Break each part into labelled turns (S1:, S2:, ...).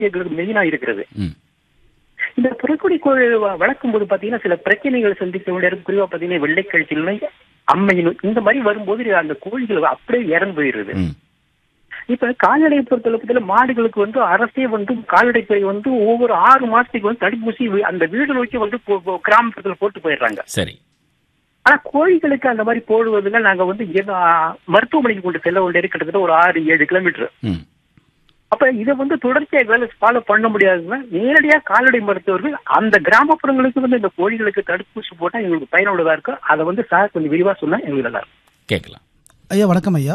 S1: எங்களுக்கு மெயினா இருக்கிறது
S2: ம்
S1: இந்த புறக்குடி கோழி வ- வளர்க்கும் போது பாத்தீங்கன்னா சில பிரச்சனைகள் சந்திக்க வேண்டிய இருக்கு. குறிப்பா பாத்தீங்கன்னா வெள்ளைக்கழிச்சல் நோய் அம்மையின் இந்த மாதிரி வரும்போது அந்த கோழிகள் அப்படியே இறந்து போயிருது
S2: ம்
S1: இப்ப கால்நடை பொறுத்தளவுல மாடுகளுக்கு வந்து அரசே வந்து கால்நடைத்துறை வந்து ஒவ்வொரு ஆறு மாசத்துக்கு வந்து தடுப்பூசி வி- அந்த வீடு நோக்கி வந்து போ- போ- கிராமத்துல போட்டு போயிடுறாங்க
S2: சரி
S1: ஆனா கோழிகளுக்கு அந்த மாதிரி போடுவதுல நாங்க வந்து இங்க இருந்து, ஆ, மருத்துவமனைக்கு கொண்டு செல்ல வேண்டியது கிட்டத்தட்ட ஒரு ஆறு ஏழு கிலோமீட்டர்
S2: ம்
S1: அப்ப இதை வந்து தொடர்ச்சியா வேலை ஃபாலோ பண்ண முடியாதுன்னா நேரடியா கால்நடை மருத்துவர்கள் அந்த கிராமப்புறங்களுக்கு வந்து இந்த கோழிகளுக்கு தடுப்பூசி போட்டா எங்களுக்கு பயனுள்ளதா இருக்கும் அதை வந்து சார் கொஞ்சம் விரிவா சொன்னா எங்களுக்கு நல்லா இருக்கும்
S2: கேட்கலாம்
S3: ஐயா வணக்கம் ஐயா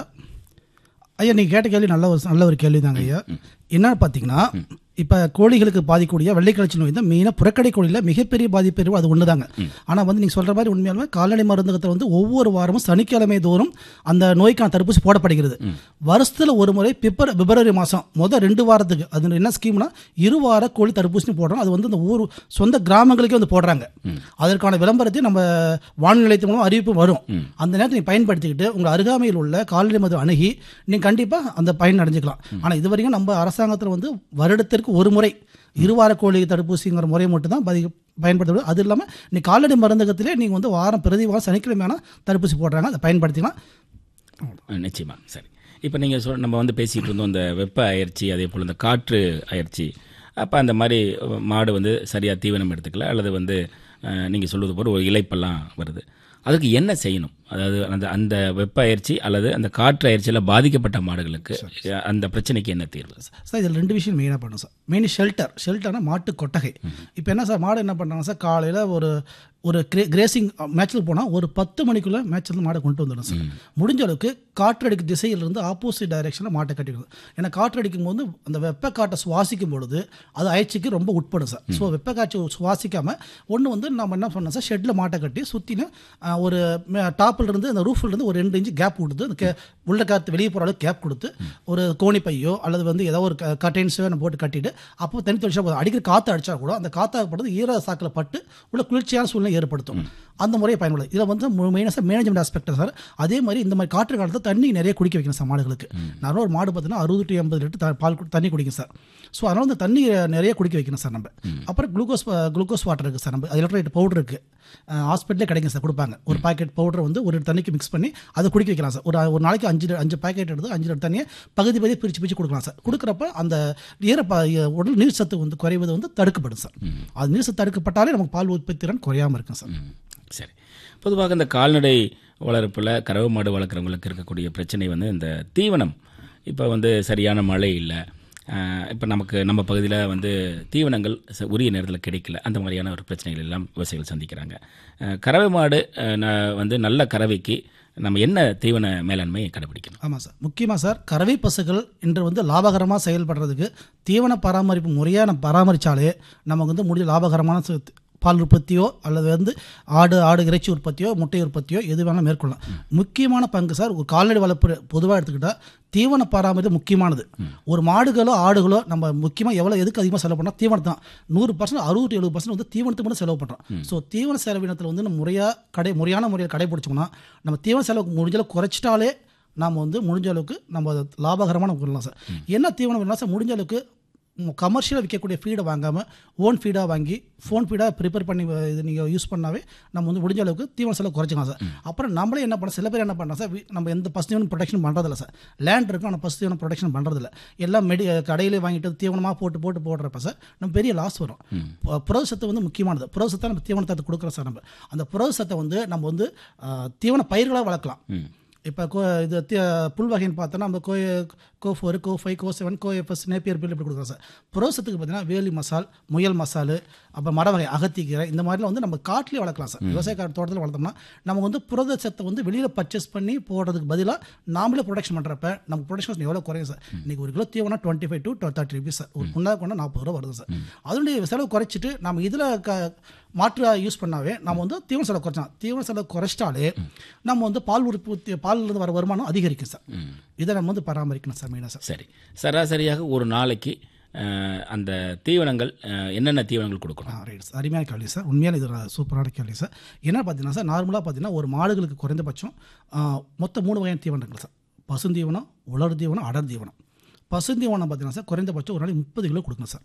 S3: ஐயா நீங்கள் கேட்ட கேள்வி நல்ல ஒரு நல்ல ஒரு கேள்வி தாங்க ஐயா என்னன்னு பார்த்தீங்கன்னா இப்போ கோழிகளுக்கு பாதிக்கக்கூடிய வெள்ளைக்கிழச்சி நோய் தான் மெயினாக புறக்கடை கோழியில் மிகப்பெரிய பாதிப்பு இருக்கும் அது ஒன்று தாங்க ஆனால் வந்து நீங்கள் சொல்கிற மாதிரி உண்மையாலுமே கால்நடை மருந்தகத்தில் வந்து ஒவ்வொரு வாரமும் சனிக்கிழமை தோறும் அந்த நோய்க்கான தடுப்பூசி போடப்படுகிறது வருஷத்தில் ஒரு முறை பிப்ர பிப்ரவரி மாதம் மொதல் ரெண்டு வாரத்துக்கு அது என்ன ஸ்கீம்னா இரு வார கோழி தடுப்பூசி போடுறோம் அது வந்து இந்த ஊர் சொந்த கிராமங்களுக்கே வந்து போடுறாங்க அதற்கான விளம்பரத்தையும் நம்ம வானொலி நிலையத்தின் மூலம் அறிவிப்பு வரும் அந்த நேரத்தை நீங்க பயன்படுத்திக்கிட்டு உங்கள் அருகாமையில் உள்ள கால்நடை மருத்துவ அணுகி நீங்கள் கண்டிப்பாக அந்த பயன் அடைஞ்சிக்கலாம் ஆனால் இது வரைக்கும் நம்ம அரசாங்கத்தில் வந்து வருடத்திற்கு ஒரு முறை இருவார கோழி தடுப்பூசிங்கிற முறை மட்டும் தான் பதி பயன்படுத்த அது இல்லாமல் நீ கால்நடை மருந்தகத்திலே நீங்கள் வந்து வாரம் பிரதி வாரம் சனிக்கிழமையான தடுப்பூசி போடுறாங்க அதை பயன்படுத்திக்கலாம்
S2: அஹ், நிச்சயமா சரி இப்போ நீங்கள் சொல் நம்ம வந்து பேசிகிட்டு இருந்தோம் இந்த வெப்ப அயற்சி அதே போல் இந்த காற்று அயற்சி அப்போ அந்த மாதிரி அஹ், மாடு வந்து சரியாக தீவனம் எடுத்துக்கல அல்லது வந்து நீங்கள் சொல்வது போல் ஒரு இலைப்பெல்லாம் வருது அதுக்கு என்ன செய்யணும் அதாவது அந்த அந்த வெப்ப அயற்சி அல்லது அந்த காற்று அயற்சியில் பாதிக்கப்பட்ட மாடுகளுக்கு அஹ், அந்த பிரச்சனைக்கு என்ன தீர்வு
S3: சார் இதில் ரெண்டு விஷயம் மெயினாக பண்ணும் சார் மெயின் ஷெல்டர் ஷெல்டர்னா மாட்டு கொட்டகை இப்போ என்ன சார் மாடு என்ன பண்ணுறாங்க சார் காலையில் ஒரு ஒரு கிரே கிரேசிங் மேட்ச்சில் போனால் ஒரு பத்து மணிக்குள்ளே மேட்ச்சில் மாடை கொண்டு வந்துடும் சார் முடிஞ்ச அளவுக்கு காற்றடிக்கு திசையிலிருந்து ஆப்போசிட் டைரெக்ஷனில் மாட்டை கட்டிக்கணும் ஏன்னா காற்றடிக்கும் போது அந்த வெப்ப காற்றை சுவாசிக்கும் பொழுது அது அயற்சிக்கு ரொம்ப உட்படும் சார் ஸோ வெப்ப காற்று சுவாசிக்காமல் ஒன்று வந்து நம்ம என்ன பண்ணோம் சார் ஷெட்டில் மாட்டை கட்டி சுற்றின ஒரு டாப்பில் இருந்து அந்த ரூஃபில் இருந்து ஒரு ரெண்டு இன்ச்சு கேப் கொடுத்து அந்த கே உள்ள காற்று வெளியே போகிற அளவுக்கு கேப் கொடுத்து ஒரு கோணி பையோ அல்லது வந்து ஏதோ ஒரு கட்டைன்ஸோ நம்ம போட்டு கட்டிட்டு அப்போ தனி தொழிற்சா போதும் அடிக்கிற காற்று அடிச்சா கூட அந்த காற்றாகப்படுறது ஈர சாக்கில் பட்டு உள்ள குளிர்ச்சியான சூழ்நிலை ஏற்படுத்தும் அந்த முறையை பயன்படுது இதில் வந்து மெயினாக சார் மேனேஜ்மெண்ட் ஆஸ்பெக்ட் சார் அதே மாதிரி இந்த மாதிரி காற்று காலத்தில் தண்ணி நிறைய குடிக்க வைக்கணும் சார் மாடுகளுக்கு நார்மலாக ஒரு மாடு பார்த்தீங்கன்னா அறுபது டு எண்பது லிட்டர் த- பால் கு- தண்ணி குடிக்கும் சார் ஸோ அதனால் வந்து தண்ணி நிறைய குடிக்க வைக்கணும் சார் நம்ம அப்புறம் குளுக்கோஸ் குளுக்கோஸ் வாட்டர் இருக்குது சார் நம்ம எலக்ட்ரைட் பவுடர் இருக்குது ஹாஸ்பிட்டலே கிடைக்கும் சார் கொடுப்பாங்க ஒரு பாக்கெட் பவுடர் வந்து ஒரு லிட்டர் தண்ணிக்கு மிக்ஸ் பண்ணி அதை குடிக்க வைக்கலாம் சார் ஒரு ஒரு நாளைக்கு அஞ்சு லிட்டர்- அஞ்சு பாக்கெட் எடுத்து அஞ்சு லிட்டர் தண்ணியை பகுதி பகுதி பிரித்து பிரித்து கொடுக்கலாம் சார் கொடுக்குறப்ப அந்த ஈரப்ப உடல் நீர் சத்து வந்து குறைவது வந்து தடுக்கப்படும் சார் அது நீர் சத்து தடுக்கப்பட்டாலே நமக்கு பால் உற்பத்தி திறன் குறையாமல் இருக்கும் சார்
S2: ம், சரி பொதுவாக இந்த கால்நடை வளர்ப்பில் கறவை மாடு வளர்க்குறவங்களுக்கு இருக்கக்கூடிய பிரச்சனை வந்து இந்த தீவனம் இப்போ வந்து சரியான மழை இல்லை இப்போ நமக்கு நம்ம பகுதியில் வந்து தீவனங்கள் ச- உரிய நேரத்தில் கிடைக்கல அந்த மாதிரியான ஒரு பிரச்சனைகள் எல்லாம் விவசாயிகள் சந்திக்கிறாங்க அஹ், கறவை மாடு அஹ், ந- வந்து நல்ல கறவைக்கு நம்ம என்ன தீவன மேலாண்மையை கடைபிடிக்கணும்
S3: ஆமாம் சார் முக்கியமாக சார் கறவை பசுக்கள் இன்று வந்து லாபகரமாக செயல்படுறதுக்கு தீவன பராமரிப்பு முறையாக நம்ம பராமரித்தாலே நமக்கு வந்து முடிஞ்ச லாபகரமான சு- பால் உற்பத்தியோ அல்லது வந்து ஆடு ஆடு இறைச்சி உற்பத்தியோ முட்டை உற்பத்தியோ எது வேணாலும் மேற்கொள்ளலாம் முக்கியமான பங்கு சார் ஒரு கால்நடை வளர்ப்பு பொதுவாக எடுத்துக்கிட்டால் தீவன பராமரிப்பு முக்கியமானது ஒரு மாடுகளோ ஆடுகளோ நம்ம முக்கியமாக எவ்வளோ எதுக்கு அதிகமாக செலவு பண்ணால் தீவனம் தான் நூறு பர்சன்ட் அறுபது எழுபது பர்சன்ட் வந்து தீவனத்துக்கு மட்டும் செலவு பண்ணுறோம் ஸோ தீவன செலவினத்தில் வந்து நம்ம முறையாக கடை முறையான முறையில் கடைபிடிச்சோம்னா நம்ம தீவன செலவு முடிஞ்ச அளவுக்கு குறைச்சிட்டாலே நாம் வந்து முடிஞ்ச அளவுக்கு நம்ம அதை லாபகரமான பண்ணலாம் சார் என்ன தீவனம் வேணால் சார் முடிஞ்ச அளவுக்கு கமர்ஷியலாக விற்கக்கூடிய ஃபீடை வாங்காமல் ஓன் ஃபீடாக வாங்கி ஃபோன் ஃபீடாக ப்ரிப்பேர் பண்ணி வ- இது நீங்கள் யூஸ் பண்ணாவே நம்ம வந்து முடிஞ்ச அளவுக்கு தீவன செலவு குறைச்சிக்கலாம் சார் அப்புறம் நம்மளே என்ன பண்ண சில பேர் என்ன பண்ணுறோம் சார் வீ- நம்ம எந்த பசு தீவனம் ப்ரொடெக்ஷன் பண்ணுறதில்ல சார் லேண்ட் இருக்கும் ஆனால் பசு தீவனம் ப்ரொடெக்ஷன் பண்ணுறதில்ல எல்லாம் மெடி கடையிலே வாங்கிட்டு தீவனமாக போட்டு போட்டு போடுறப்ப சார் நம்ம பெரிய லாஸ் வரும் பு- புரத சத்து வந்து முக்கியமானது புரத சத்தை நம்ம தீவனத்தை கொடுக்குறோம் சார் நம்ம அந்த புரத சத்தை வந்து நம்ம வந்து ஆ, தீவன பயிர்களாக வளர்க்கலாம் இப்போ கோ இது தி- புல் வகைன்னு பார்த்தோன்னா நம்ம CO CO four CO five CO seven CO FS Napier பில் இப்படி கொடுக்குறோம் சார் புரோசத்துக்கு பார்த்தீங்கன்னா வேலி மசால் முயல் மசாலு அப்புறம் மர வகை அகத்திக்கீரை இந்த மாதிரிலாம் வந்து நம்ம காட்டிலே வளர்க்கலாம் சார் விவசாய காட்டு தோட்டத்தில் வளர்த்தோம்னா நம்ம வந்து புரத சத்தை வந்து வெளியில் பர்ச்சேஸ் பண்ணி போடுறதுக்கு பதிலாக நாமளே ப்ரொடக்ஷன் பண்ணுறப்ப நம்ம ப்ரொடக்ஷன் எவ்வளோ குறையும் சார் இன்னைக்கு ஒரு கிலோ தீவனம் twenty five to thirty rupees sir ஒரு புண்ணாக கொண்டு நாற்பது ரூபா வருது சார் அதனுடைய செலவு குறைச்சிட்டு நம்ம இதில் க மாற்று யூஸ் பண்ணாவே நம்ம வந்து தீவன செலவு குறைச்சலாம் தீவன செலவு குறைச்சிட்டாலே நம்ம வந்து பால் உற்பத்தி பாலிலிருந்து வர வருமானம் அதிகரிக்கும் சார் இதை நம்ம வந்து பராமரிக்கணும் சார் மெயினாக சார்
S2: சரி சராசரியாக ஒரு நாளைக்கு அஹ், அந்த தீவனங்கள் அஹ், என்னென்ன தீவனங்கள் கொடுக்கணும்
S3: ஆ ரைட் சார் அருமையான கேள்வி சார் உண்மையான இது ஒரு சூப்பரான கேள்வி சார் என்ன பார்த்தீங்கன்னா சார் நார்மலாக பார்த்தீங்கன்னா ஒரு மாடுகளுக்கு குறைந்தபட்சம் ஆ, மொத்தம் மூணு வகையான தீவனம் இருக்குல்ல சார் பசுந்தீவனம் உலர் தீவனம் அடர் தீவனம் பசுந்தீவனம் பார்த்தீங்கன்னா சார் குறைந்தபட்சம் ஒரு நாளைக்கு முப்பது கிலோ கொடுங்க சார்